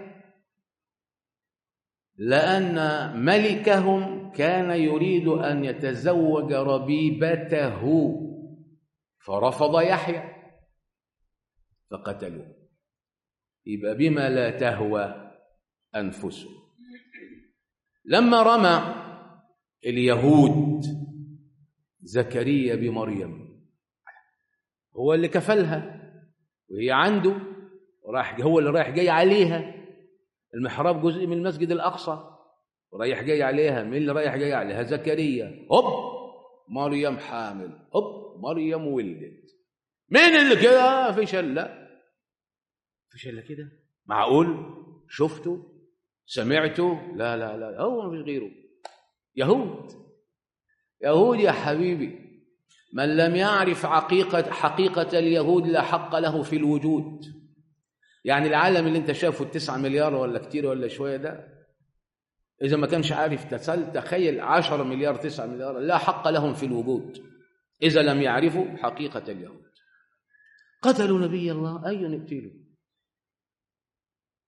لأن ملكهم كان يريد أن يتزوج ربيبته فرفض يحيى فقتلوه يبقى بما لا تهوى أنفسهم لما رمى اليهود زكريا بمريم هو اللي كفلها وهي عنده وراح هو اللي رايح جاي عليها المحراب جزء من المسجد الأقصى ورايح جاي عليها مين اللي رايح جاي عليها زكريا هوب مريم حامل هوب مريم ولدت مين اللي كده فيش الا فيش الا كده معقول شفته سمعته لا لا لا هو ما فيش غيره يهود يهود يا حبيبي من لم يعرف حقيقة حقيقة اليهود لا حق له في الوجود يعني العالم اللي انت شافه التسعة مليار ولا كتير ولا شوية ده إذا ما كانش عارف تسل تخيل عشرة مليار تسعة مليار لا حق لهم في الوجود إذا لم يعرفوا حقيقة اليهود قتلوا نبي الله أي نقتله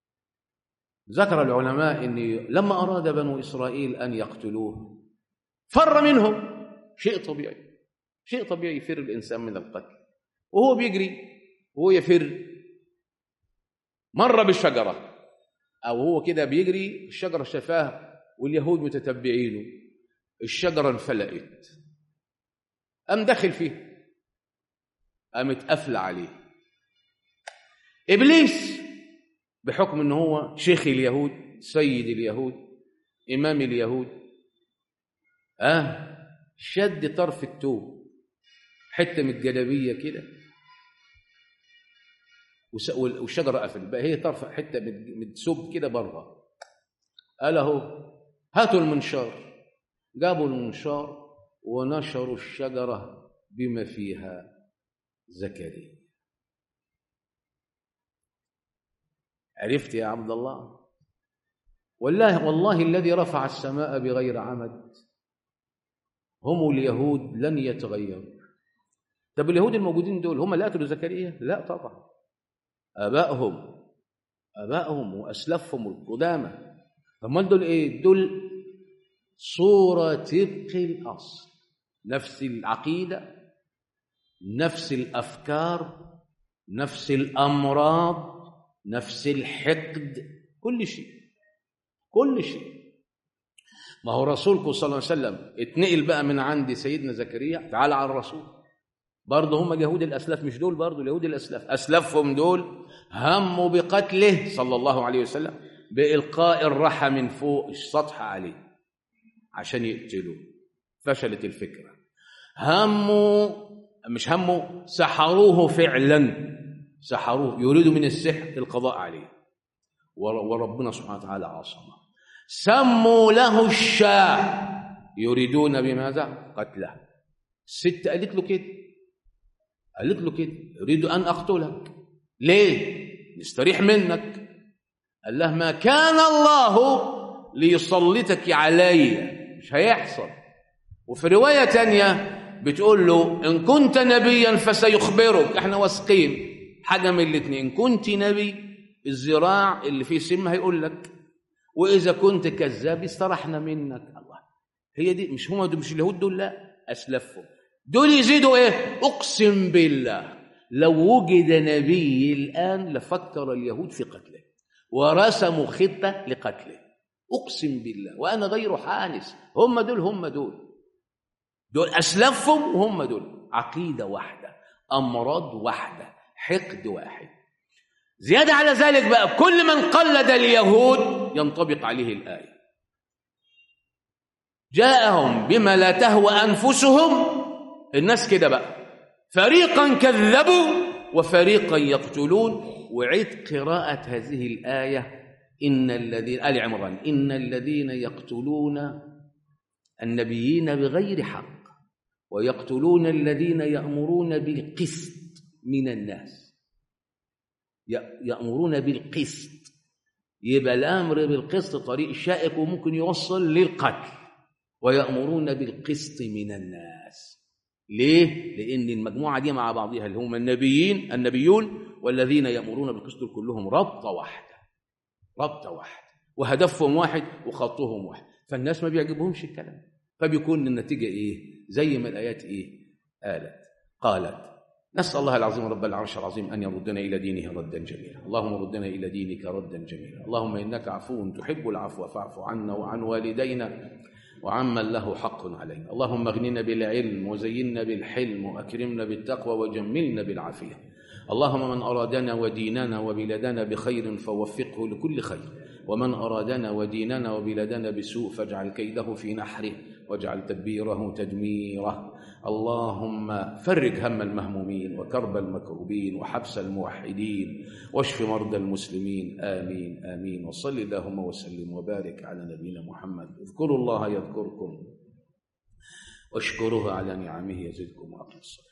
ذكر العلماء أن لما أراد بنو إسرائيل أن يقتلوه فر منهم شيء طبيعي شيء طبيعي يفر الإنسان من القتل وهو بيجري وهو يفر مر بالشجرة أو هو كده بيجري الشجرة شافاه واليهود متتبعينه الشجرة انفلقت قام داخل فيه قامت قافلة عليه إبليس بحكم ان هو شيخ اليهود سيد اليهود امام اليهود اه شد طرف التوب حته من الجلابيه كده والشجره قفل بقى هي طرف حته من ثوب كده بره قال اهو هاتوا المنشار جابوا المنشار ونشروا الشجره بما فيها زكريا عرفت يا عبد الله والله والله الذي رفع السماء بغير عمد هم اليهود لن يتغيروا طب اليهود الموجودين دول هم اللي قتلوا زكريا لا طبعا ابائهم ابائهم واسلافهم القدامى امال دول ايه دول صوره طبق الاصل نفس العقيده نفس الافكار نفس الامراض نفس الحقد كل شيء كل شيء ما هو رسولكم صلى الله عليه وسلم اتنقل بقى من عند سيدنا زكريا تعالى على الرسول برضه هم يهود الاسلاف مش دول برضه اليهود الاسلاف اسلافهم دول هموا بقتله صلى الله عليه وسلم بالقاء الرحى من فوق السطح عليه عشان يقتلوه فشلت الفكره هموا مش هموا سحروه فعلا سحروه يريدوا من السحر القضاء عليه وربنا سبحانه وتعالى عاصمه سموا له الشاه يريدون بماذا قتله الست قالت له كده قالت له كده اريد ان اقتلك ليه نستريح منك قال له ما كان الله ليسلطك علي مش هيحصل وفي روايه تانية بتقول له ان كنت نبيا فسيخبرك احنا واثقين حاجه من الاثنين كنت نبي الذراع اللي فيه سم هيقول لك واذا كنت كذاب استرحنا منك الله هي دي مش هم مش اليهود دول لا اسلافهم دول يزيدوا ايه اقسم بالله لو وجد نبي الان لفكر اليهود في قتله ورسموا خطه لقتله اقسم بالله وانا غير حانس هم دول هم دول دول اسلافهم وهم دول عقيده واحده امراض واحده حقد واحد زيادة على ذلك بقى كل من قلد اليهود ينطبق عليه الآية جاءهم بما لا تهوى أنفسهم الناس كده بقى فريقا كذبوا وفريقا يقتلون وعيد قراءة هذه الآية إن الذين آل عمران إن الذين يقتلون النبيين بغير حق ويقتلون الذين يأمرون بالقسط من الناس يأمرون بالقسط يبقى الأمر بالقسط طريق شائك وممكن يوصل للقتل ويأمرون بالقسط من الناس ليه؟ لأن المجموعة دي مع بعضها اللي هم النبيين النبيون والذين يأمرون بالقسط كلهم ربطة واحدة ربطة واحدة وهدفهم واحد وخطهم واحد فالناس ما بيعجبهمش الكلام فبيكون النتيجة إيه؟ زي ما الآيات إيه؟ قالت قالت نسأل الله العظيم رب العرش العظيم أن يردنا إلى دينه ردا جميلا اللهم ردنا إلى دينك ردا جميلا اللهم إنك عفو تحب العفو فاعف عنا وعن والدينا وعمن له حق علينا اللهم اغننا بالعلم وزينا بالحلم وأكرمنا بالتقوى وجملنا بالعافية اللهم من أرادنا وديننا وبلادنا بخير فوفقه لكل خير ومن أرادنا وديننا وبلادنا بسوء فاجعل كيده في نحره واجعل تدبيره تدميره اللهم فرج هم المهمومين وكرب المكروبين وحبس الموحدين واشف مرضى المسلمين آمين آمين وصل اللهم وسلم وبارك على نبينا محمد اذكروا الله يذكركم واشكروه على نعمه يزدكم وأقم الصلاة